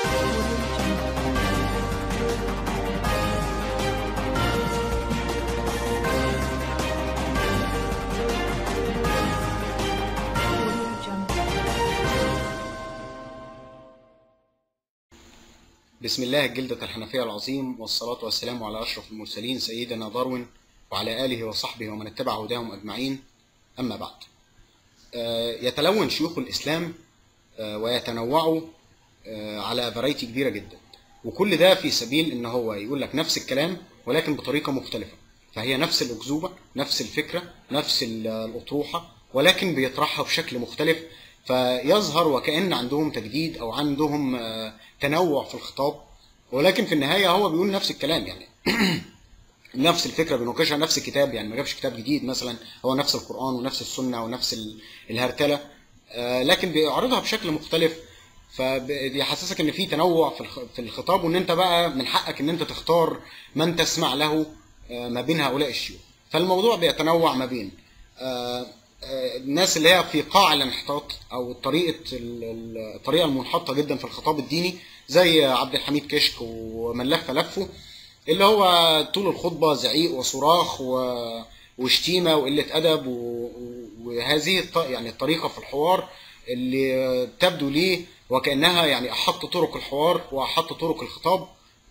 بسم الله الجلدة الحنفية العظيم والصلاة والسلام على أشرف المرسلين سيدنا داروين وعلى آله وصحبه ومن اتبع هداهم أجمعين أما بعد آه، يتلون شيوخ الإسلام آه، ويتنوعوا آه، على فرايتي كبيرة جدا وكل ده في سبيل ان هو يقول لك نفس الكلام ولكن بطريقة مختلفة فهي نفس الأكذوبة نفس الفكرة نفس ال- الأطروحة ولكن بيطرحها بشكل مختلف فيظهر وكأن عندهم تجديد أو عندهم آه، تنوع في الخطاب ولكن في النهاية هو بيقول نفس الكلام يعني نفس الفكره بيناقشها نفس الكتاب يعني ما جابش كتاب جديد مثلا هو نفس القران ونفس السنه ونفس ال- الهرتله آه، لكن بيعرضها بشكل مختلف فبيحسسك ان في تنوع في الخ- في الخطاب وان انت بقى من حقك ان انت تختار من تسمع له آه، ما بين هؤلاء الشيوخ فالموضوع بيتنوع ما بين آه، آه، الناس اللي هي في قاع الانحطاط او طريقه ال- ال- الطريقه المنحطه جدا في الخطاب الديني زي عبد الحميد كشك ومن لف لفه اللي هو طول الخطبة زعيق وصراخ و... وشتيمة وقلة أدب و... و- وهذه الط... يعني الطريقة في الحوار اللي تبدو لي وكأنها يعني أحط طرق الحوار وأحط طرق الخطاب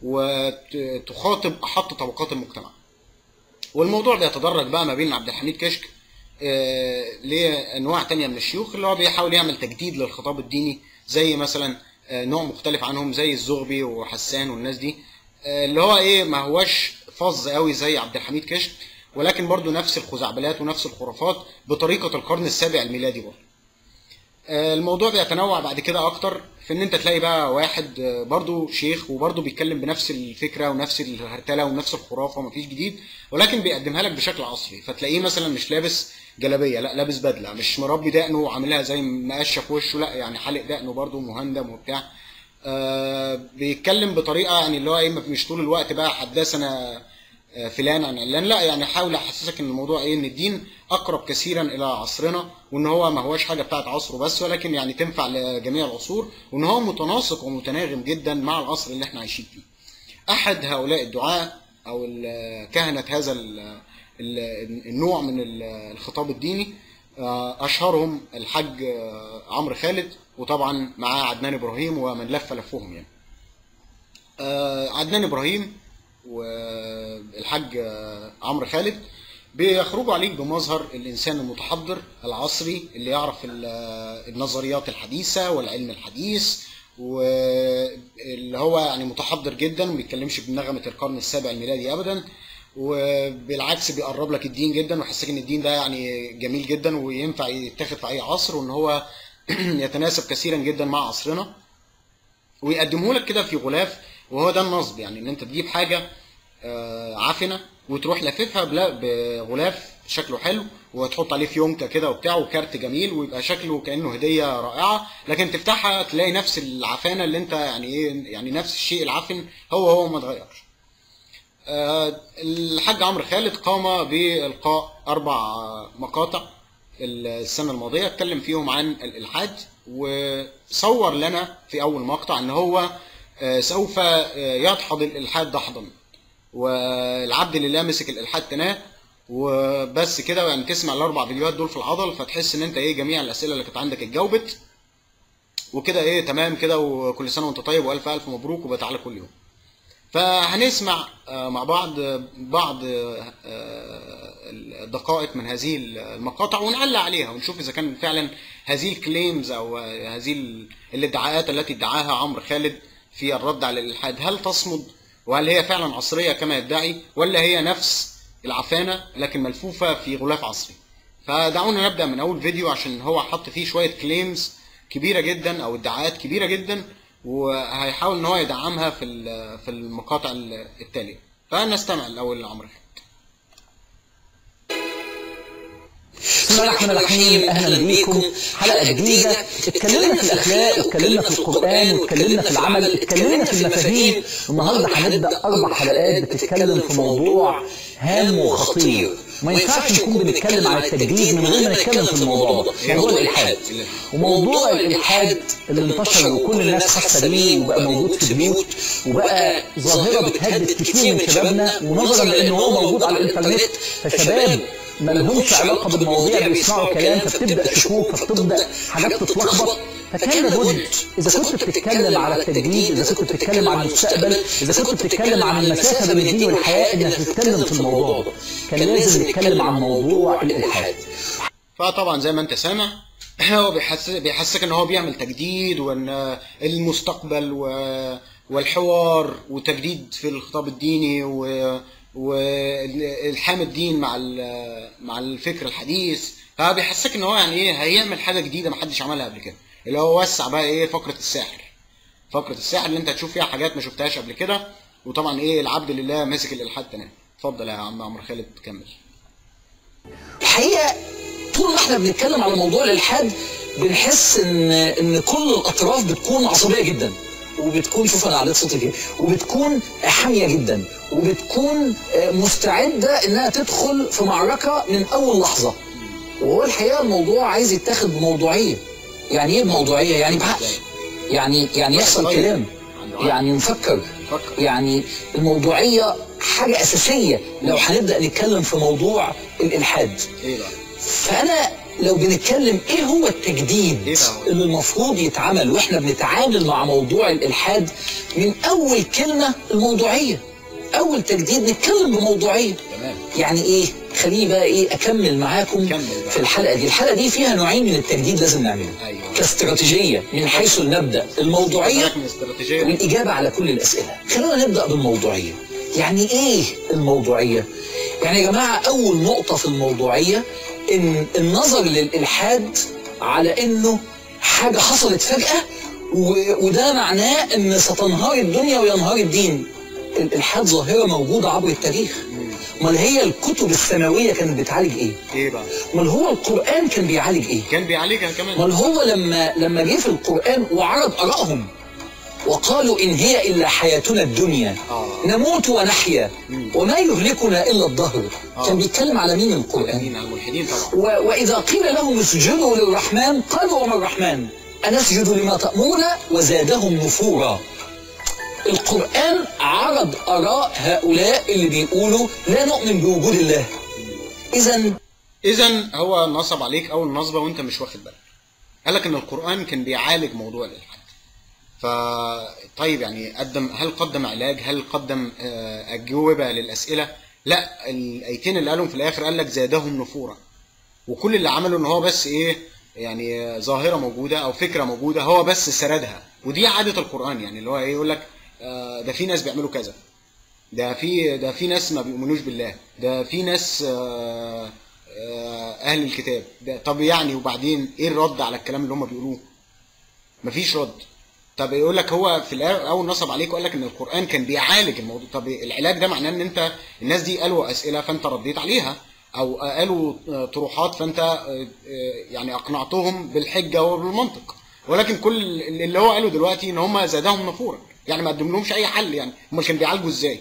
وتخاطب أحط طبقات المجتمع والموضوع بيتدرج بقى ما بين عبد الحميد كشك آه، لانواع تانية من الشيوخ اللي هو بيحاول يعمل تجديد للخطاب الديني زي مثلا آه، نوع مختلف عنهم زي الزغبي وحسان والناس دي آه، اللي هو ايه ما هوش فظ قوي زي عبد الحميد كشك ولكن برضو نفس الخزعبلات ونفس الخرافات بطريقة القرن السابع الميلادي برضو آه، الموضوع بيتنوع بعد كده اكتر في ان انت تلاقي بقى واحد آه، برضو شيخ وبرضو بيتكلم بنفس الفكره ونفس الهرتله ونفس الخرافه ومفيش جديد ولكن بيقدمها لك بشكل عصري فتلاقيه مثلا مش لابس جلابيه لا لابس بدله مش مربي دقنه وعاملها زي مقشه في وشه لا يعني حالق دقنه برضو مهندم وبتاع آه، بيتكلم بطريقه يعني اللي هو ايه مش طول الوقت بقى حدثنا آه، فلان عن علان لا يعني حاول احسسك ان الموضوع ايه ان الدين اقرب كثيرا الى عصرنا وان هو ما هوش حاجه بتاعت عصره بس ولكن يعني تنفع لجميع العصور وان هو متناسق ومتناغم جدا مع العصر اللي احنا عايشين فيه. احد هؤلاء الدعاء او ال- كهنه هذا ال- ال- النوع من ال- الخطاب الديني آه، اشهرهم الحاج آه، عمرو خالد وطبعا معاه عدنان ابراهيم ومن لف لفهم يعني. آه، عدنان ابراهيم والحاج آه، عمرو خالد بيخرجوا عليك بمظهر الانسان المتحضر العصري اللي يعرف ال- النظريات الحديثه والعلم الحديث واللي هو يعني متحضر جدا وما بيتكلمش بنغمه القرن السابع الميلادي ابدا وبالعكس بيقرب لك الدين جدا ويحسسك ان الدين ده يعني جميل جدا وينفع يتاخد في اي عصر وان هو يتناسب كثيرا جدا مع عصرنا ويقدمه لك كده في غلاف وهو ده النصب يعني ان انت تجيب حاجه آه، عفنه وتروح لاففها بلا- بغلاف شكله حلو وتحط عليه فيونكه كده وبتاع وكارت جميل ويبقى شكله كانه هديه رائعه لكن تفتحها تلاقي نفس العفانه اللي انت يعني ايه يعني نفس الشيء العفن هو هو ما اتغيرش. آه، الحاج عمرو خالد قام بإلقاء أربع مقاطع السنة الماضية اتكلم فيهم عن الإلحاد وصور لنا في أول مقطع إن هو آه، سوف آه، يدحض الإلحاد دحضا والعبد لله مسك الإلحاد تناه وبس كده يعني تسمع الأربع فيديوهات دول في العضل فتحس إن أنت إيه جميع الأسئلة اللي كانت عندك اتجاوبت وكده إيه تمام كده وكل سنة وأنت طيب وألف ألف مبروك وبتعالى كل يوم. فهنسمع آه، مع بعض آه، بعض آه، آه، الدقائق من هذه المقاطع ونعلق عليها ونشوف اذا كان فعلا هذه الكليمز او آه، هذه ال- الادعاءات التي ادعاها عمرو خالد في الرد على الالحاد هل تصمد وهل هي فعلا عصريه كما يدعي ولا هي نفس العفانه لكن ملفوفه في غلاف عصري فدعونا نبدا من اول فيديو عشان هو حط فيه شويه كليمز كبيره جدا او ادعاءات كبيره جدا وهيحاول ان هو يدعمها في ال- في المقاطع التاليه فنستمع الاول لعمرو خالد بسم الله الرحمن الرحيم اهلا بيكم حلقه جديده اتكلمنا في الاخلاق واتكلمنا في القران واتكلمنا في العمل اتكلمنا في المفاهيم النهارده هنبدا اربع حلقات بتتكلم في موضوع هام وخطير ما ينفعش نكون بنتكلم عن التجديد من غير ما نتكلم في الموضوع ده موضوع الالحاد وموضوع الالحاد اللي انتشر وكل الناس حاسه بيه وبقى موجود في بيوت وبقى ظاهره بتهدد كتير من شبابنا ونظرا لان هو موجود على الانترنت فشباب ما لهمش علاقه بالمواضيع بيسمعوا كلام فبتبدا شكوك فبتبدا حاجات تتلخبط فكان لابد اذا كنت بتتكلم على التجديد اذا كنت بتتكلم عن المستقبل اذا كنت بتتكلم عن المسافه بين الدين والحياه انك تتكلم في الموضوع ده كان لازم نتكلم عن موضوع الالحاد فطبعا زي ما انت سامع هو بيحس بيحسسك ان هو بيعمل تجديد وان المستقبل و... والحوار وتجديد في الخطاب الديني و... والحام الدين مع ال... مع الفكر الحديث فبيحسسك ان هو يعني ايه هيعمل حاجه جديده ما حدش عملها قبل كده اللي هو وسع بقى ايه فقره الساحر فقره الساحر اللي انت هتشوف فيها حاجات ما شفتهاش قبل كده وطبعا ايه العبد لله ماسك الالحاد تمام اتفضل يا عم عمرو خالد كمل الحقيقه طول ما احنا بنتكلم على موضوع الالحاد بنحس ان ان كل الاطراف بتكون عصبيه جدا وبتكون شوف انا عليت صوتي كده وبتكون حاميه جدا وبتكون مستعده انها تدخل في معركه من اول لحظه وهو الحقيقه الموضوع عايز يتاخد بموضوعيه يعني ايه بموضوعيه يعني بعقل يعني يعني يحصل طيب. كلام يعني نفكر فكر. يعني الموضوعيه حاجه اساسيه لو هنبدا نتكلم في موضوع الالحاد ايه بقى فانا لو بنتكلم ايه هو التجديد إيه بقى هو؟ اللي المفروض يتعمل واحنا بنتعامل مع موضوع الالحاد من اول كلمه الموضوعيه اول تجديد نتكلم بموضوعيه تمام يعني ايه خليني بقى ايه اكمل معاكم كمل بقى. في الحلقه دي الحلقه دي فيها نوعين من التجديد لازم نعمله ايوه كاستراتيجيه من حيث المبدا الموضوعيه بالك من الاستراتيجيه والإجابة على كل الأسئلة خلونا نبدأ بالموضوعية يعني إيه الموضوعية؟ يعني يا جماعة أول نقطة في الموضوعية إن النظر للإلحاد على إنه حاجة حصلت فجأة و- وده معناه إن ستنهار الدنيا وينهار الدين الإلحاد ظاهرة موجودة عبر التاريخ امال هي الكتب السماوية كانت بتعالج إيه؟ ايه بقى امال هو القرآن كان بيعالج إيه؟ كان بيعالجها كمان امال هو لما لما جه في القرآن وعرض آرائهم وقالوا إن هي إلا حياتنا الدنيا آه. نموت ونحيا مم. وما يهلكنا إلا الدهر آه. كان بيتكلم على مين القرآن الملحدين على الملحدين طبعا و... وإذا قيل لهم اسجدوا للرحمن قالوا وما الرحمن أنسجد لما تأمرنا وزادهم نفورا القرآن عرض آراء هؤلاء اللي بيقولوا لا نؤمن بوجود الله إذا اذا هو نصب عليك اول نصبه وانت مش واخد بالك قال لك ان القران كان بيعالج موضوع الالحاد ف طيب يعني قدم هل قدم علاج هل قدم آه، اجوبه للاسئله لا الايتين اللي قالهم في الاخر قال لك زادهم نفورا وكل اللي عمله ان هو بس ايه يعني آه، ظاهره موجوده او فكره موجوده هو بس سردها ودي عاده القران يعني اللي هو ايه يقول لك آه، ده في ناس بيعملوا كذا ده في ده في ناس ما بيؤمنوش بالله ده في ناس آه، آه، اهل الكتاب ده طب يعني وبعدين ايه الرد على الكلام اللي هم بيقولوه مفيش رد طب يقول لك هو في الأ- اول نصب عليك وقال لك ان القران كان بيعالج الموضوع طب العلاج ده معناه ان انت الناس دي قالوا اسئله فانت رديت عليها او قالوا آه، طروحات فانت آه، آه، يعني اقنعتهم بالحجه وبالمنطق ولكن كل اللي هو قاله دلوقتي ان هم زادهم نفورا يعني ما قدملهمش اي حل يعني هم كانوا بيعالجوا ازاي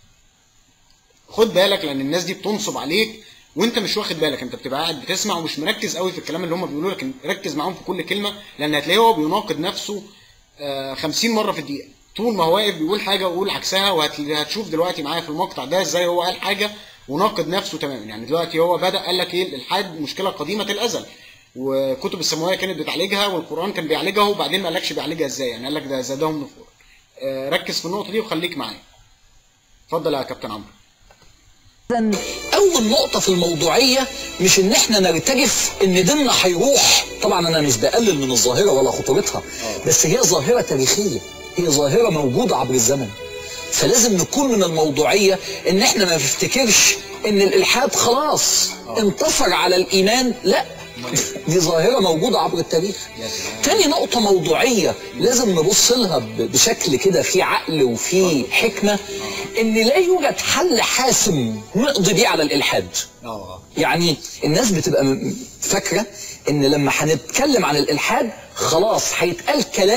خد بالك لان الناس دي بتنصب عليك وانت مش واخد بالك انت بتبقى قاعد بتسمع ومش مركز قوي في الكلام اللي هم بيقولوه لكن ركز معاهم في كل كلمه لان هتلاقيه هو بيناقض نفسه آه، 50 مره في الدقيقه طول ما هو واقف بيقول حاجه ويقول عكسها وهتشوف دلوقتي معايا في المقطع ده ازاي هو قال حاجه وناقض نفسه تماما يعني دلوقتي هو بدا قال لك ايه الالحاد مشكله قديمه الازل وكتب السماويه كانت بتعالجها والقران كان بيعالجها وبعدين ما قالكش بيعالجها ازاي يعني قال لك ده زادهم نفورا آه، ركز في النقطه دي وخليك معايا اتفضل يا كابتن عمرو إذن أول نقطة في الموضوعية مش إن إحنا نرتجف إن ديننا هيروح، طبعًا أنا مش بقلل من الظاهرة ولا خطورتها، بس هي ظاهرة تاريخية، هي ظاهرة موجودة عبر الزمن. فلازم نكون من الموضوعية إن إحنا ما نفتكرش إن الإلحاد خلاص انتصر على الإيمان، لا دي ظاهرة موجودة عبر التاريخ. يا سلام. تاني نقطة موضوعية لازم نبص لها ب- بشكل كده في عقل وفي حكمة إن لا يوجد حل حاسم نقضي بيه على الإلحاد. اه يعني الناس بتبقى م- فاكرة إن لما هنتكلم عن الإلحاد خلاص هيتقال كلام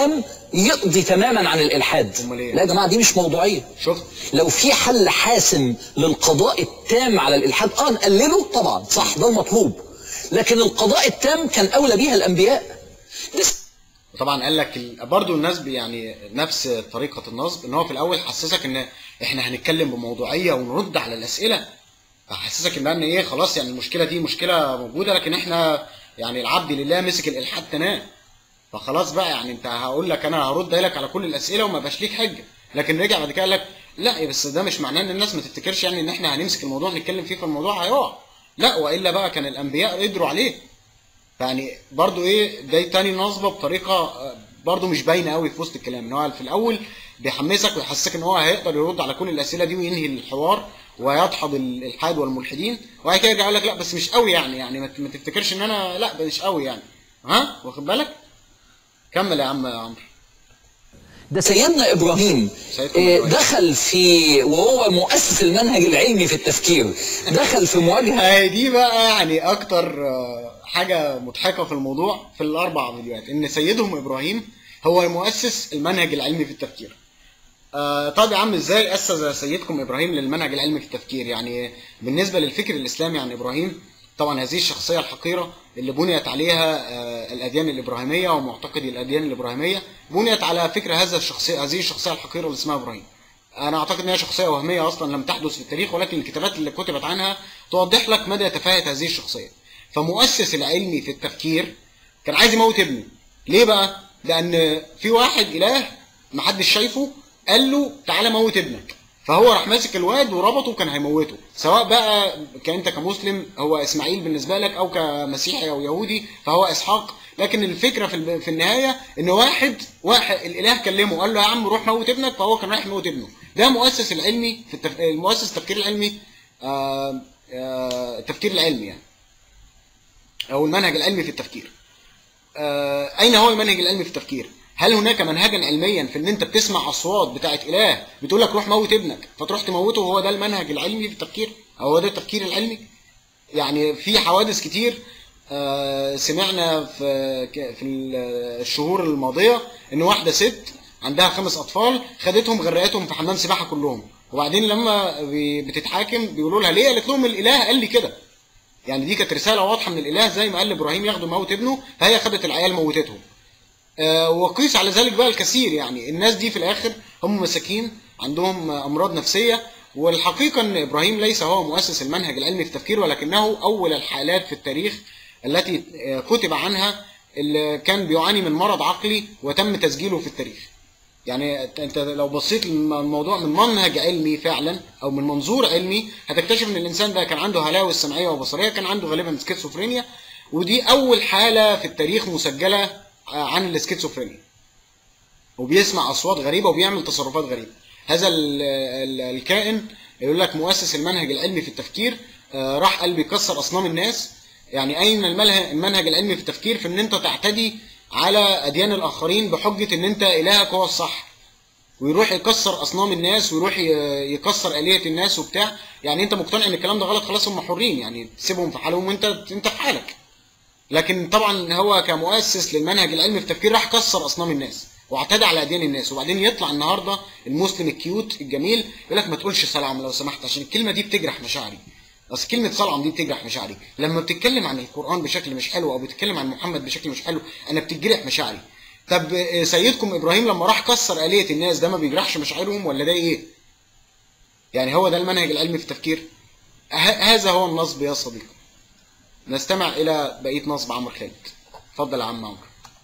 يقضي تماما عن الالحاد أمال إيه؟ لا يا جماعه دي مش موضوعيه شفت لو في حل حاسم للقضاء التام على الالحاد اه نقلله طبعا صح ده المطلوب لكن القضاء التام كان اولى بيها الانبياء ده طبعا قال لك ال- برضو الناس بي- يعني نفس طريقه النصب ان هو في الاول حسسك ان احنا هنتكلم بموضوعيه ونرد على الاسئله فحسسك ان ان ايه خلاص يعني المشكله دي مشكله موجوده لكن احنا يعني العبد لله مسك الالحاد تناه فخلاص بقى يعني انت هقول لك انا هرد لك على كل الاسئله وما بقاش ليك حجه لكن رجع بعد كده قال لك لا بس ده مش معناه ان الناس ما تفتكرش يعني ان احنا هنمسك الموضوع نتكلم فيه فالموضوع هيقع لا والا بقى كان الانبياء قدروا عليه يعني برضو ايه ده تاني نصبه بطريقه آه، برضو مش باينه قوي في وسط الكلام ان هو في الاول بيحمسك ويحسسك ان هو هيقدر يرد على كل الاسئله دي وينهي الحوار ويدحض الالحاد والملحدين وبعد كده يرجع يقول لك لا بس مش قوي يعني يعني ما ت- ما تفتكرش ان انا لا مش قوي يعني ها واخد بالك كمل يا عم يا عمرو ده سيدنا ابراهيم سيدكم آه، إبراهيم. دخل في وهو مؤسس المنهج العلمي في التفكير دخل في مواجهه هي دي بقى يعني اكتر آه، حاجه مضحكه في الموضوع في الاربع فيديوهات ان سيدهم ابراهيم هو مؤسس المنهج العلمي في التفكير آه طب يا عم ازاي اسس سيدكم ابراهيم للمنهج العلمي في التفكير يعني بالنسبه للفكر الاسلامي عن ابراهيم طبعا هذه الشخصيه الحقيره اللي بنيت عليها آه الاديان الابراهيميه ومعتقدي الاديان الابراهيميه بنيت على فكر هذا الشخصيه هذه الشخصيه الحقيره اللي اسمها ابراهيم انا اعتقد ان هي شخصيه وهميه اصلا لم تحدث في التاريخ ولكن الكتابات اللي كتبت عنها توضح لك مدى تفاهه هذه الشخصيه فمؤسس العلمي في التفكير كان عايز يموت ابنه ليه بقى لان في واحد اله محدش شايفه قال له تعالى موت ابنك فهو راح ماسك الواد وربطه وكان هيموته سواء بقى كانت كمسلم هو اسماعيل بالنسبه لك او كمسيحي او يهودي فهو اسحاق لكن الفكره في الب- في النهايه ان واحد واحد الاله كلمه قال له يا عم روح موت ابنك فهو كان رايح يموت ابنه ده مؤسس العلمي في التف... المؤسس التفكير العلمي آه، آه، التفكير العلمي يعني او المنهج العلمي في التفكير آه، اين هو المنهج العلمي في التفكير هل هناك منهجا علميا في ان انت بتسمع اصوات بتاعت اله بتقول لك روح موت ابنك فتروح تموته هو ده المنهج العلمي في التفكير أو هو ده التفكير العلمي يعني في حوادث كتير آه، سمعنا في ك- في الشهور الماضيه ان واحده ست عندها خمس اطفال خدتهم غرقتهم في حمام سباحه كلهم وبعدين لما بي- بتتحاكم بيقولوا لها ليه قالت لهم الاله قال لي كده يعني دي كانت رساله واضحه من الاله زي ما قال لابراهيم ياخدوا موت ابنه فهي خدت العيال موتتهم آه، وقيس على ذلك بقى الكثير يعني الناس دي في الاخر هم مساكين عندهم آه، امراض نفسيه والحقيقه ان ابراهيم ليس هو مؤسس المنهج العلمي في التفكير ولكنه اول الحالات في التاريخ التي آه، كتب عنها اللي كان بيعاني من مرض عقلي وتم تسجيله في التاريخ يعني انت لو بصيت للموضوع من منهج علمي فعلا او من منظور علمي هتكتشف ان الانسان ده كان عنده هلاوس سمعيه وبصريه كان عنده غالبا سكيزوفرينيا ودي اول حاله في التاريخ مسجله عن السكيزوفرينيا وبيسمع اصوات غريبه وبيعمل تصرفات غريبه هذا ال- ال- الكائن يقول لك مؤسس المنهج العلمي في التفكير آه، راح قال بيكسر اصنام الناس يعني اين المله- المنهج العلمي في التفكير في ان انت تعتدي على اديان الاخرين بحجه ان انت الهك هو الصح ويروح يكسر اصنام الناس ويروح ي- يكسر الهه الناس وبتاع يعني انت مقتنع ان الكلام ده غلط خلاص هم حرين يعني سيبهم في حالهم وانت انت في حالك لكن طبعا هو كمؤسس للمنهج العلمي في التفكير راح كسر اصنام الناس واعتدى على اديان الناس وبعدين يطلع النهارده المسلم الكيوت الجميل يقول لك ما تقولش سلام لو سمحت عشان الكلمه دي بتجرح مشاعري اصل كلمه سلام دي بتجرح مشاعري لما بتتكلم عن القران بشكل مش حلو او بتتكلم عن محمد بشكل مش حلو انا بتجرح مشاعري طب آه، سيدكم ابراهيم لما راح كسر الهه الناس ده ما بيجرحش مشاعرهم ولا ده ايه يعني هو ده المنهج العلمي في التفكير ه- هذا هو النصب يا صديقي نستمع الى بقيه نصب عمرو خالد اتفضل يا عم عمرو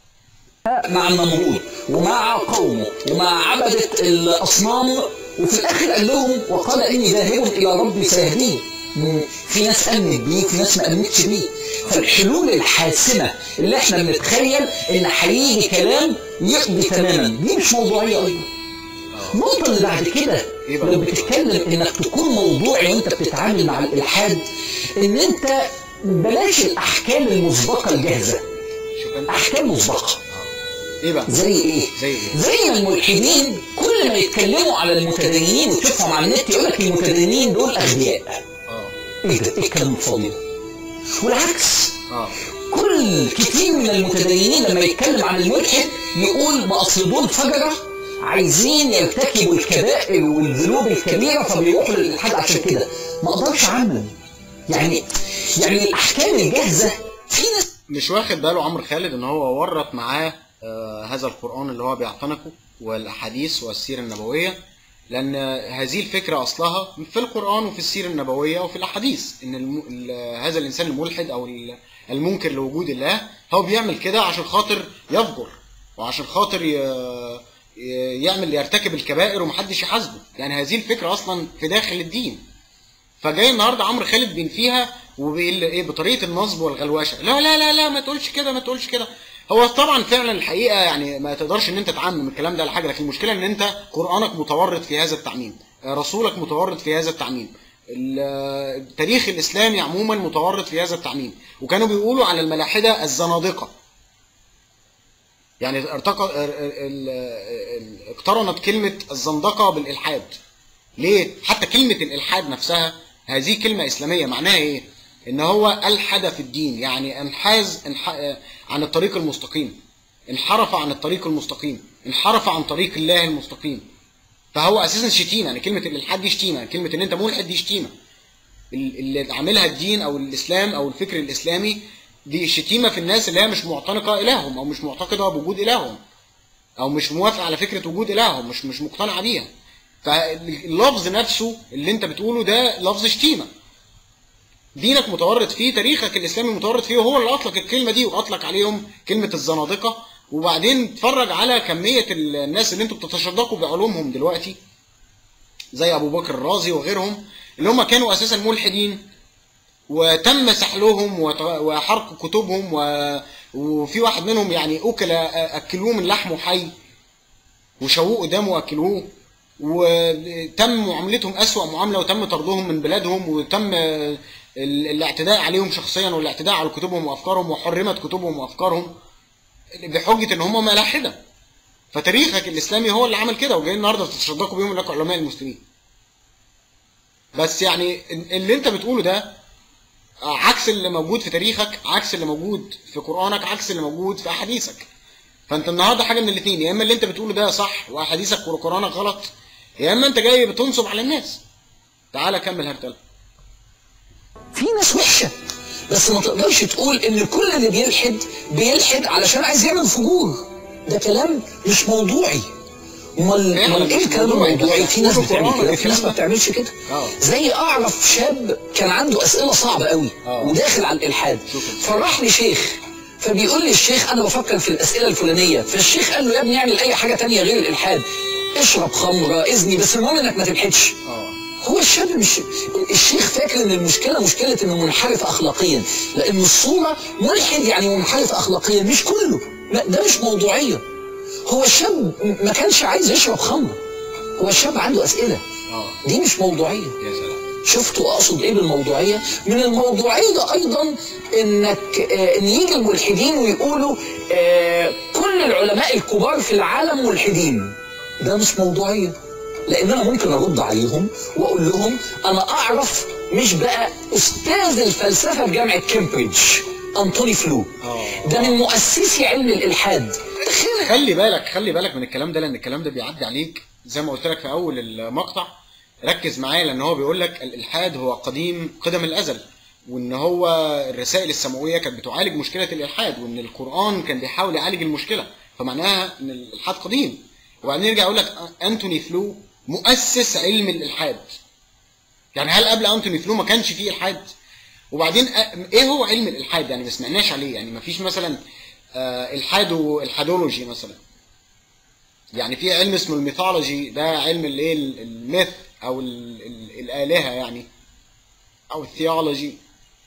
مع النمرود ومع قومه ومع عبدة الأصنام وفي الآخر قال لهم وقال إني ذاهب إلى ربي سيهدين مم. في ناس آمنت بيه في ناس ما آمنتش بيه فالحلول الحاسمة اللي احنا بنتخيل إن هيجي كلام يقضي تماما دي مش موضوعية أيضا النقطة اللي بعد كده إيه بقى؟ لو بتتكلم إنك تكون موضوعي وأنت بتتعامل مع الإلحاد إن أنت بلاش الأحكام المسبقة الجاهزة شوف انت أحكام مسبقة ايه بقى زي ايه؟ زي ايه زي ما الملحدين كل ما يتكلموا على المتدينين وتشوفهم على النت يقول لك المتدينين دول اغبياء. اه ايه ده؟ ايه الكلام الفاضي ده؟ والعكس اه كل كتير من المتدينين لما يتكلم عن الملحد يقول ما اصل دول فجره عايزين يرتكبوا الكبائر والذنوب الكبيره فبيروحوا للالحاد عشان كده ما اقدرش اعمم يعني يعني الاحكام الجاهزه في ناس مش واخد باله عمرو خالد ان هو ورط معاه آه، هذا القرآن اللي هو بيعتنقه والأحاديث والسيرة النبوية لأن هذه الفكرة أصلها في القرآن وفي السيرة النبوية وفي الأحاديث إن الم... ال- هذا الإنسان الملحد أو ال- المنكر لوجود الله هو بيعمل كده عشان خاطر يفجر وعشان خاطر ي... ي- يعمل يرتكب الكبائر ومحدش يحاسبه يعني هذه الفكرة أصلا في داخل الدين فجاي النهارده عمرو خالد بينفيها وبيقول ايه بطريقه النصب والغلوشه لا لا لا لا ما تقولش كده ما تقولش كده هو طبعا فعلا الحقيقه يعني ما تقدرش ان انت تعمم الكلام ده على حاجه لكن المشكله ان انت قرانك متورط في هذا التعميم رسولك متورط في هذا التعميم ال- التاريخ الاسلامي عموما متورط في هذا التعميم وكانوا بيقولوا على الملاحده الزنادقه يعني ارتقى ال- ال- ال- اقترنت كلمه الزندقه بالالحاد ليه؟ حتى كلمة الإلحاد نفسها هذه كلمة إسلامية معناها إيه؟ إن هو ألحد في الدين يعني انحاز انح... آه، عن الطريق المستقيم انحرف عن الطريق المستقيم انحرف عن طريق الله المستقيم فهو أساسا شتيمة يعني كلمة الإلحاد دي شتيمة كلمة إن أنت ملحد دي شتيمة ال- اللي عاملها الدين أو الإسلام أو الفكر الإسلامي دي شتيمة في الناس اللي هي مش معتنقة إلههم أو مش معتقدة بوجود إلههم او مش موافق على فكره وجود الههم مش مش مقتنعه بيها فاللفظ نفسه اللي انت بتقوله ده لفظ شتيمه دينك متورط فيه تاريخك الاسلامي متورط فيه وهو اللي اطلق الكلمه دي واطلق عليهم كلمه الزنادقه وبعدين اتفرج على كميه الناس اللي انتوا بتتشدقوا بعلومهم دلوقتي زي ابو بكر الرازي وغيرهم اللي هم كانوا اساسا ملحدين وتم سحلهم وت- وحرق كتبهم و... وفي واحد منهم يعني اكل اكلوه من لحمه حي وشووه قدامه واكلوه وتم معاملتهم اسوأ معامله وتم طردهم من بلادهم وتم ال- الاعتداء عليهم شخصيا والاعتداء على كتبهم وافكارهم وحرمت كتبهم وافكارهم بحجه ان هم ملاحده فتاريخك الاسلامي هو اللي عمل كده وجايين النهارده تتشدقوا بيهم لك علماء المسلمين بس يعني اللي انت بتقوله ده عكس اللي موجود في تاريخك عكس اللي موجود في قرآنك عكس اللي موجود في أحاديثك فأنت النهاردة حاجة من الاثنين يا إما اللي أنت بتقوله ده صح وأحاديثك وقرآنك غلط يا إما أنت جاي بتنصب على الناس تعالى كمل هرتلة في ناس وحشه بس ما تقدرش تقول ان كل اللي بيلحد بيلحد علشان عايز يعمل فجور ده كلام مش موضوعي امال فعلا امال ايه مش الكلام موضوعي، الموضوعي بس في ناس كله بتعمل قرآن كده وفي ناس الكلام ما ده. بتعملش كده آه. زي اعرف شاب كان عنده اسئله صعبه قوي آه. وداخل على الالحاد شوف. فراح لشيخ فبيقول لي الشيخ انا بفكر في الاسئله الفلانيه فالشيخ قال له يا ابني اعمل اي حاجه تانية غير الالحاد اشرب خمره اذني بس المهم انك ما تلحدش اه هو الشاب مش الشيخ فاكر ان المشكله مشكله انه منحرف اخلاقيا لان الصوره ملحد يعني منحرف اخلاقيا مش كله لا ده مش موضوعيه هو الشاب ما كانش عايز يشرب خمره هو الشاب عنده اسئله اه دي مش موضوعيه يا سلام شفتوا اقصد ايه بالموضوعيه من الموضوعيه ده ايضا انك آه ان يجي الملحدين ويقولوا آه كل العلماء الكبار في العالم ملحدين ده مش موضوعيه لان انا ممكن ارد عليهم واقول لهم انا اعرف مش بقى استاذ الفلسفه في جامعه كامبريدج انطوني فلو اه ده من مؤسسي علم الالحاد تخيل خلي بالك خلي بالك من الكلام ده لان الكلام ده بيعدي عليك زي ما قلت لك في اول المقطع ركز معايا لان هو بيقول لك الالحاد هو قديم قدم الازل وان هو الرسائل السماويه كانت بتعالج مشكله الالحاد وان القران كان بيحاول يعالج المشكله فمعناها ان الالحاد قديم وبعدين يرجع يقول لك انتوني فلو مؤسس علم الالحاد يعني هل قبل انتوني فلو ما كانش فيه الحاد وبعدين أ- ايه هو علم الالحاد يعني ما سمعناش عليه يعني ما فيش مثلا آه، الحاد والحادولوجي مثلا يعني في علم اسمه الميثولوجي ده علم الايه ال- الميث او ال ال الالهه يعني او الثيولوجي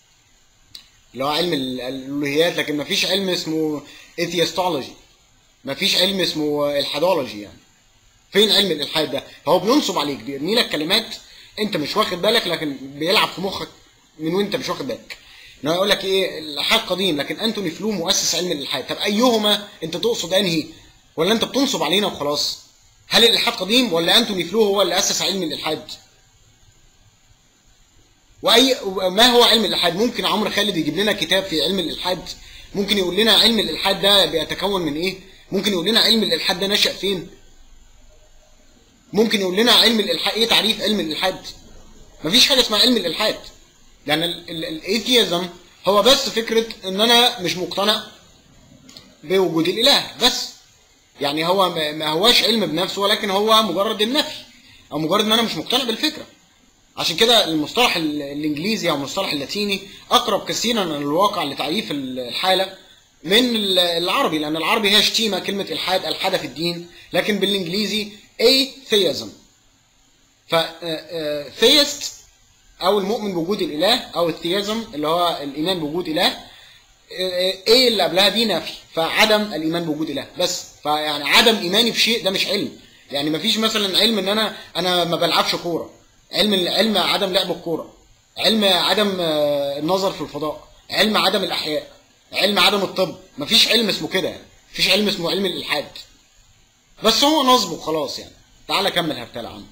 اللي هو علم ال- الالوهيات لكن ما فيش علم اسمه اثيستولوجي ما فيش علم اسمه الحادولوجي يعني فين علم الالحاد ده فهو بينصب عليك بيرمي لك كلمات انت مش واخد بالك لكن بيلعب في مخك من وانت مش واخد بالك ان هو يقول لك ايه الالحاد قديم لكن انتوني فلو مؤسس علم الالحاد طب ايهما انت تقصد انهي ولا انت بتنصب علينا وخلاص هل الالحاد قديم ولا انتوني فلو هو اللي اسس علم الالحاد واي ما هو علم الالحاد ممكن عمرو خالد يجيب لنا كتاب في علم الالحاد ممكن يقول لنا علم الالحاد ده بيتكون من ايه ممكن يقول لنا علم الالحاد ده نشأ فين ممكن يقول لنا علم الالحاد ايه تعريف علم الالحاد مفيش حاجه اسمها علم الالحاد لان الايثيزم هو بس فكره ان انا مش مقتنع بوجود الاله بس يعني هو ما ما هواش علم بنفسه ولكن هو مجرد النفي او مجرد ان انا مش مقتنع بالفكره عشان كده المصطلح ال- الانجليزي او المصطلح اللاتيني اقرب كثيرا للواقع لتعريف الحاله من ال- العربي لان العربي هي شتيمه كلمه الحاد الحاد في الدين لكن بالانجليزي atheism ف ثيست او المؤمن بوجود الاله او الثيزم اللي هو الايمان بوجود اله ايه اللي قبلها دي نفي فعدم الايمان بوجود اله بس فيعني عدم ايماني في شيء ده مش علم يعني مفيش مثلا علم ان انا انا ما بلعبش كوره علم علم عدم لعب الكوره علم عدم آه، النظر في الفضاء علم عدم الاحياء علم عدم الطب مفيش علم اسمه كده يعني مفيش علم اسمه علم الالحاد بس هو نصب وخلاص يعني تعالى كمل هبتلى عنه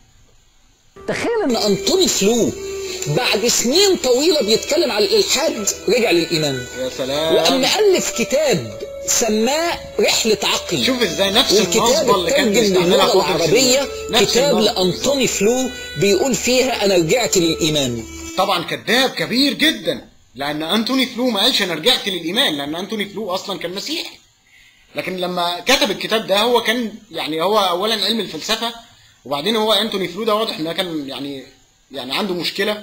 تخيل ان انطوني فلو بعد سنين طويله بيتكلم على الالحاد رجع للايمان يا سلام واما الف كتاب سماه رحله عقل شوف ازاي نفس والكتاب النصبه اللي كان اترجم بيستعملها للغه قطب العربيه سليمان. نفس كتاب النصب. لانطوني فلو بيقول فيها انا رجعت للايمان طبعا كذاب كبير جدا لان انتوني فلو ما قالش انا رجعت للايمان لان انتوني فلو اصلا كان مسيحي لكن لما كتب الكتاب ده هو كان يعني هو اولا علم الفلسفه وبعدين هو انتوني فلو ده واضح انه كان يعني يعني عنده مشكله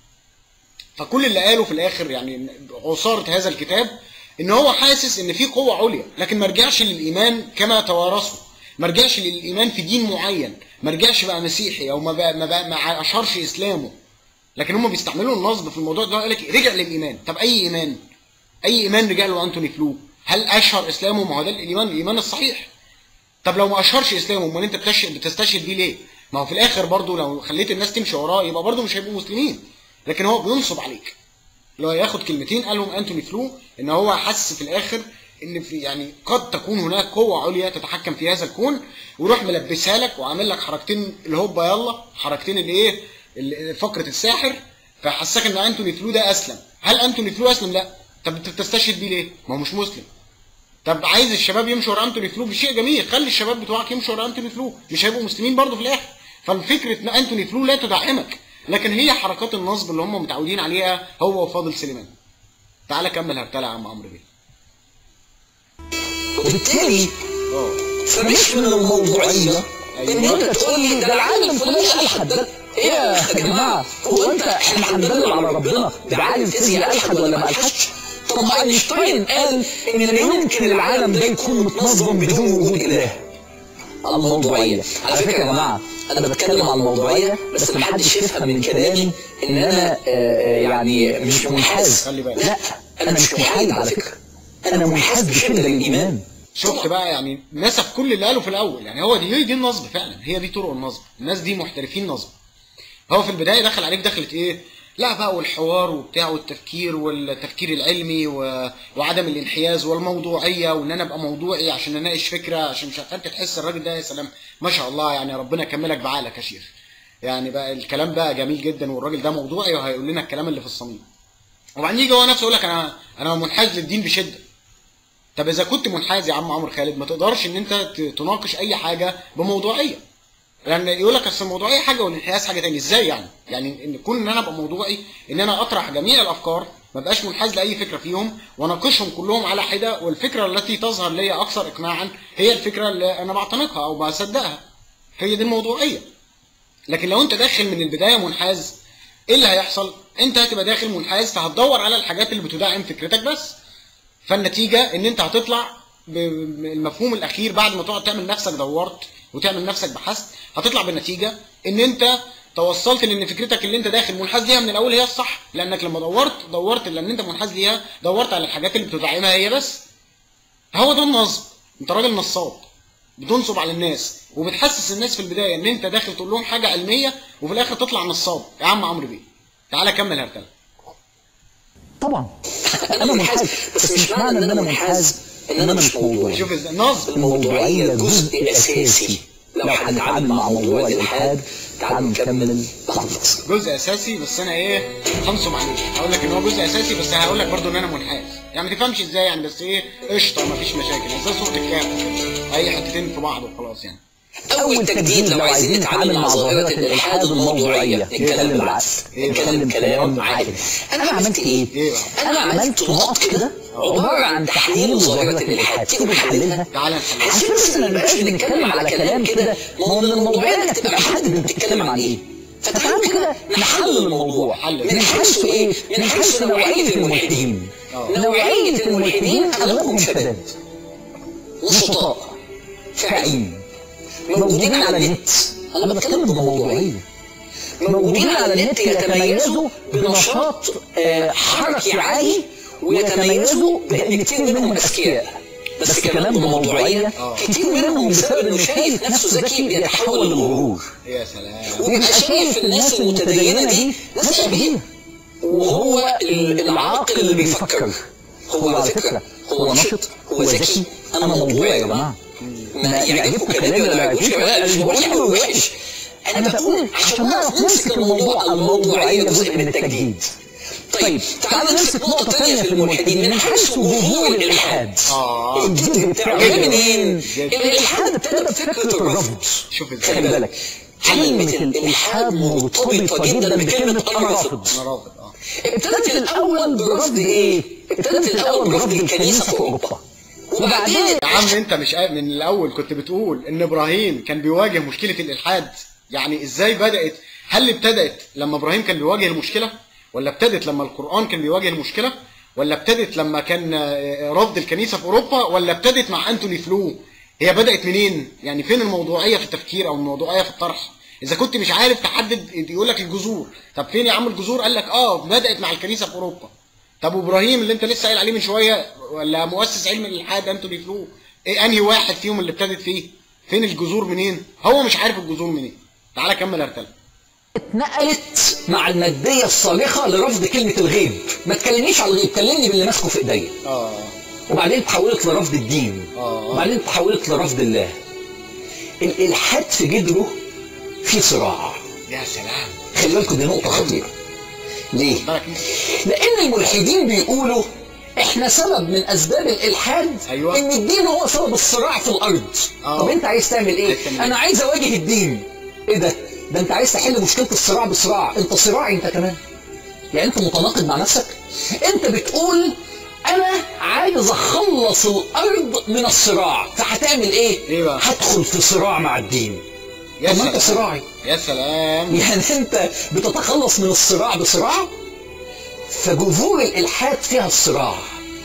فكل اللي قاله في الاخر يعني عصاره هذا الكتاب ان هو حاسس ان في قوه عليا لكن ما رجعش للايمان كما توارثه ما رجعش للايمان في دين معين ما رجعش بقى مسيحي او ما بقى ما, بقى ما اشهرش اسلامه لكن هم بيستعملوا النصب في الموضوع ده قال لك رجع للايمان طب اي ايمان اي ايمان رجع له انتوني فلو هل اشهر اسلامه ما هو ده الايمان الايمان الصحيح طب لو ما اشهرش اسلامه امال انت بتش- بتستشهد بيه ليه ما هو في الاخر برضه لو خليت الناس تمشي وراه يبقى برضه مش هيبقوا مسلمين لكن هو بينصب عليك لو ياخد كلمتين قالهم انتوني فلو ان هو حس في الاخر ان في يعني قد تكون هناك قوه عليا تتحكم في هذا الكون ويروح ملبسها لك وعامل لك حركتين الهوبا يلا حركتين الايه ال- فقره الساحر فحسك ان انتوني فلو ده اسلم هل انتوني فلو اسلم لا طب انت بتستشهد بيه ليه ما هو مش مسلم طب عايز الشباب يمشوا ورا انتوني فلو بشيء جميل خلي الشباب بتوعك يمشوا ورا انتوني فلو مش هيبقوا مسلمين برضه في الاخر فالفكره ان انتوني فلو لا تدعمك لكن هي حركات النصب اللي هم متعودين عليها هو وفاضل سليمان تعالى كمل هبتلى يا عم عمرو بيه وبالتالي اه فمش من الموضوعيه ان أيوة. انت تقول لي ده العالم فلان الحد ده ايه يا جماعه هو انت احنا هندلل على ربنا ده عالم فيزياء الحد ولا ما الحدش طب ما اينشتاين قال ان لا يمكن العالم ده يكون متنظم بدون وجود اله الموضوعيه على فكره يا جماعه انا بتكلم عن الموضوعيه بس ما حدش يفهم من كلامي ان انا آه، آه، يعني مش منحاز خلي بالك. لا انا مش محايد على فكره انا منحاز بشده للايمان شفت بقى يعني نسف كل اللي قاله في الاول يعني هو دي هي دي النصب فعلا هي دي طرق النصب الناس دي محترفين نصب هو في البدايه دخل عليك دخلت ايه لا بقى والحوار وبتاع والتفكير والتفكير العلمي و... وعدم الانحياز والموضوعيه وان انا ابقى موضوعي عشان اناقش فكره عشان مش عارف انت تحس الراجل ده يا سلام ما شاء الله يعني ربنا يكملك بعقلك يا شيخ يعني بقى الكلام بقى جميل جدا والراجل ده موضوعي وهيقول لنا الكلام اللي في الصميم وبعدين يجي هو نفسه يقول لك انا انا منحاز للدين بشده طب اذا كنت منحاز يا عم عمرو خالد ما تقدرش ان انت ت- تناقش اي حاجه بموضوعيه لان يقول لك اصل الموضوعيه حاجه والانحياز حاجه تانية ازاي يعني يعني ان كون ان انا ابقى موضوعي ان انا اطرح جميع الافكار ما بقاش منحاز لاي فكره فيهم واناقشهم كلهم على حده والفكره التي تظهر لي اكثر اقناعا هي الفكره اللي انا بعتنقها او بصدقها هي دي الموضوعيه لكن لو انت داخل من البدايه منحاز ايه اللي هيحصل انت هتبقى داخل منحاز فهتدور على الحاجات اللي بتدعم فكرتك بس فالنتيجه ان انت هتطلع بالمفهوم الاخير بعد ما تقعد تعمل نفسك دورت وتعمل نفسك بحثت هتطلع بالنتيجه ان انت توصلت لان فكرتك اللي انت داخل منحاز ليها من الاول هي الصح لانك لما دورت دورت لان انت منحاز ليها دورت على الحاجات اللي بتدعمها هي بس هو ده النصب انت راجل نصاب بتنصب على الناس وبتحسس الناس في البدايه ان انت داخل تقول لهم حاجه علميه وفي الاخر تطلع نصاب يا عم عمرو بيه تعالى كمل هرتله طبعا انا منحاز بس مش معنى ان انا منحاز ان انا مش موضوعي شوف ازاي نصب الموضوعية جزء أساسي لو هنتعامل مع موضوع الإلحاد تعالوا نكمل بعد الفاصل جزء اساسي بس انا ايه هنصب عليه هقول لك ان هو جزء اساسي بس هقول لك برضو ان انا منحاز يعني ما تفهمش ازاي يعني بس ايه قشطه مفيش مشاكل زي صوره الكاف اي حتتين في بعض وخلاص يعني أول تجديد لو عايزين نتعامل مع ظاهرة الإلحاد الموضوعية نتكلم بالعقل نتكلم كلام عاقل أنا عملت إيه؟ ايه بقى أنا عملت نقط كده عبارة عن تحليل ظاهرة الإلحاد تيجي نحللها تعالى نحلل عشان بس ما نبقاش بنتكلم على كلام كده ما هو من الموضوعية انك تبقى محدد انت بتتكلم عن ايه فتعالوا كده نحلل الموضوع حلل. من حيث ايه؟ من حيث نوعية الملحدين آه. نوعية الملحدين اغلبهم شباب نشطاء فاعلين موجودين على النت انا بتكلم بموضوعية موجودين على النت يتميزوا بنشاط آه، حركي عالي ويتميزوا بان كتير منهم اذكياء بس كمان بموضوعية كتير منهم بسبب انه شايف نفسه ذكي بيتحول للغرور يا سلام ويبقى شايف الناس المتدينة دي ناس أغبياء وهو العاقل اللي بيفكر هو على فكرة هو نشط هو ذكي أنا موضوعي يا جماعة ما يعجبكم كلامي ولا ما يعجبكم أنا مش بقول حلو ووحش أنا بقول عشان نعرف نمسك الموضوع الموضوعية جزء من التجديد طيب تعالوا نمسك نقطة ثانية في الملحدين من حيث جذور الإلحاد اه الجذر بتاعه جاي منين؟ الإلحاد ابتدى بفكرة الرفض شوف خلي ازاي بالك كلمة الإلحاد مرتبطة جدا بكلمة أنا رافض انا رافض اه ابتدت الأول برفض إيه؟ ابتدت الأول برفض الكنيسة في أوروبا وبعدين يا عم انت مش قا- من الاول كنت بتقول ان ابراهيم كان بيواجه مشكله الالحاد يعني ازاي بدات هل ابتدت لما ابراهيم كان بيواجه المشكله ولا ابتدت لما القران كان بيواجه المشكله ولا ابتدت لما كان آه، رفض الكنيسه في اوروبا ولا ابتدت مع انتوني فلو هي بدات منين يعني فين الموضوعيه في التفكير او الموضوعيه في الطرح اذا كنت مش عارف تحدد يقول لك الجذور طب فين يا عم الجذور قال لك اه بدات مع الكنيسه في اوروبا طب وابراهيم اللي انت لسه قايل عليه من شويه ولا مؤسس علم الالحاد انتوني فلو ايه انهي واحد فيهم اللي ابتدت فيه فين الجذور منين هو مش عارف الجذور منين تعالى كمل ارتل اتنقلت مع المادية الصارخة لرفض كلمة الغيب ما تكلمنيش على الغيب كلمني باللي ماسكه في ايديا اه وبعدين تحولت لرفض الدين آه. وبعدين تحولت لرفض الله الإلحاد في جذره في صراع يا سلام خلي بالكم دي نقطة خطيرة ليه؟ بالك انت. لأن الملحدين بيقولوا احنا سبب من اسباب الالحاد أيوة. ان الدين هو سبب الصراع في الارض آه. طب انت عايز تعمل ايه عايز تعمل إيه؟ انا عايز اواجه الدين ايه ده ده انت عايز تحل مشكله الصراع بصراع انت صراعي انت كمان يعني انت متناقض مع نفسك انت بتقول انا عايز اخلص الارض من الصراع فهتعمل ايه إيه بقى؟ هدخل في صراع مع الدين يا طب ما انت سلام صراعي يا سلام يعني انت بتتخلص من الصراع بصراع فجذور الالحاد فيها الصراع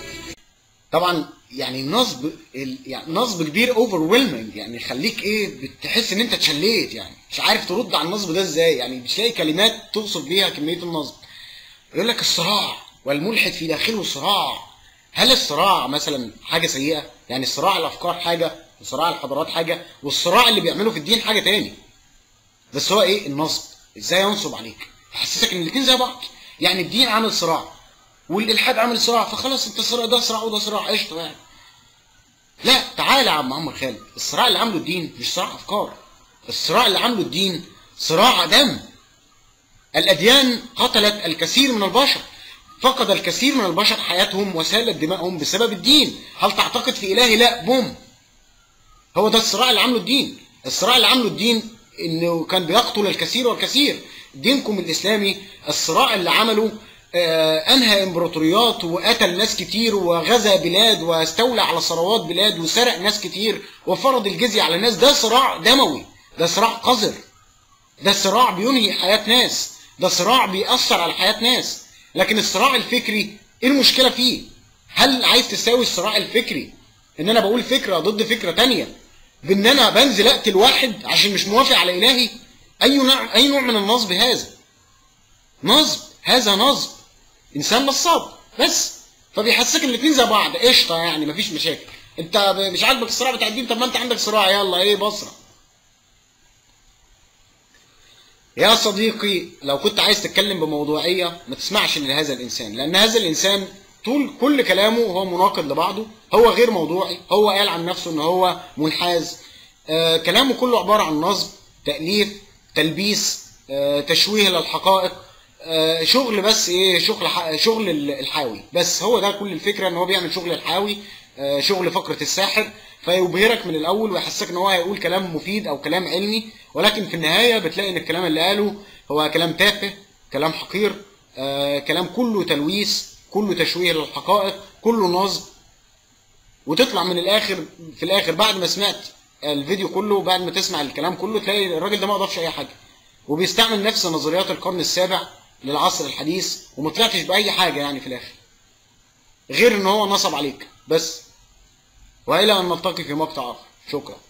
طبعا يعني نصب ال... يعني نصب كبير اوفر يعني يخليك ايه بتحس ان انت اتشليت يعني مش عارف ترد على النصب ده ازاي يعني مش لاقي كلمات توصف بيها كميه النصب يقول لك الصراع والملحد في داخله صراع هل الصراع مثلا حاجه سيئه يعني الصراع الافكار حاجه وصراع الحضارات حاجه والصراع اللي بيعمله في الدين حاجه تاني بس هو ايه النصب ازاي ينصب عليك يحسسك ان الاثنين زي بعض يعني الدين عامل صراع والالحاد عامل صراع فخلاص انت صراع ده صراع وده صراع قشطه يعني لا تعالى يا عم عمرو خالد الصراع اللي عامله الدين مش صراع افكار الصراع اللي عامله الدين صراع دم الاديان قتلت الكثير من البشر فقد الكثير من البشر حياتهم وسالت دمائهم بسبب الدين هل تعتقد في اله لا بوم هو ده الصراع اللي عامله الدين الصراع اللي عامله الدين انه كان بيقتل الكثير والكثير دينكم الاسلامي الصراع اللي عمله آه، انهى امبراطوريات وقتل ناس كتير وغزا بلاد واستولى على ثروات بلاد وسرق ناس كتير وفرض الجزية على الناس ده صراع دموي ده صراع قذر ده صراع بينهي حياة ناس ده صراع بيأثر على حياة ناس لكن الصراع الفكري ايه المشكلة فيه هل عايز تساوي الصراع الفكري ان انا بقول فكرة ضد فكرة تانية بان انا بنزل اقتل واحد عشان مش موافق على الهي اي نوع اي نوع من النصب هذا نصب هذا نصب انسان نصاب بس فبيحسسك ان الاثنين زي بعض قشطه يعني مفيش مشاكل انت ب- مش عاجبك الصراع بتاع الدين طب ما انت عندك صراع يلا ايه بصره يا صديقي لو كنت عايز تتكلم بموضوعيه ما تسمعش لهذا الانسان لان هذا الانسان طول كل كلامه هو مناقض لبعضه هو غير موضوعي هو قال عن نفسه ان هو منحاز آه كلامه كله عباره عن نصب تاليف تلبيس آه، تشويه للحقائق آه، شغل بس ايه شغل ح- شغل ال- الحاوي بس هو ده كل الفكره ان هو بيعمل شغل الحاوي آه، شغل فقره الساحر فيبهرك من الاول ويحسسك ان هو هيقول كلام مفيد او كلام علمي ولكن في النهايه بتلاقي ان الكلام اللي قاله هو كلام تافه كلام حقير آه، كلام كله تلويث كله تشويه للحقائق كله نصب وتطلع من الاخر في الاخر بعد ما سمعت الفيديو كله بعد ما تسمع الكلام كله تلاقي الراجل ده ما اضافش اي حاجه وبيستعمل نفس نظريات القرن السابع للعصر الحديث وما طلعتش باي حاجه يعني في الاخر غير ان هو نصب عليك بس والى ان نلتقي في مقطع اخر شكرا